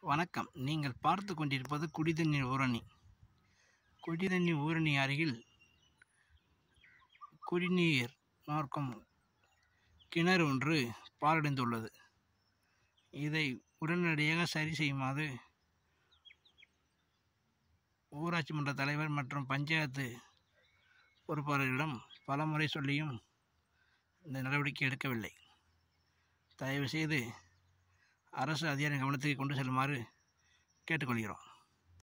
வணக்கம் நீங்கள் பார்த்து கொண்டிருப்பது குடிதண்ணீர் ஊரணி குடிதண்ணீர் ஊரணி அருகில் குடிநீர் நோக்கம் கிணறு ஒன்று பாழடைந்துள்ளது இதை உடனடியாக சரி செய்யுமாறு ஊராட்சி மன்ற தலைவர் மற்றும் பஞ்சாயத்து பொறுப்பாளர்களிடம் பலமுறை சொல்லியும் இந்த நடவடிக்கை எடுக்கவில்லை தயவுசெய்து அரசு அதிகாரி கவனத்துக்கு கொண்டு செல்லுமாறு கேட்டுக்கொள்கிறோம்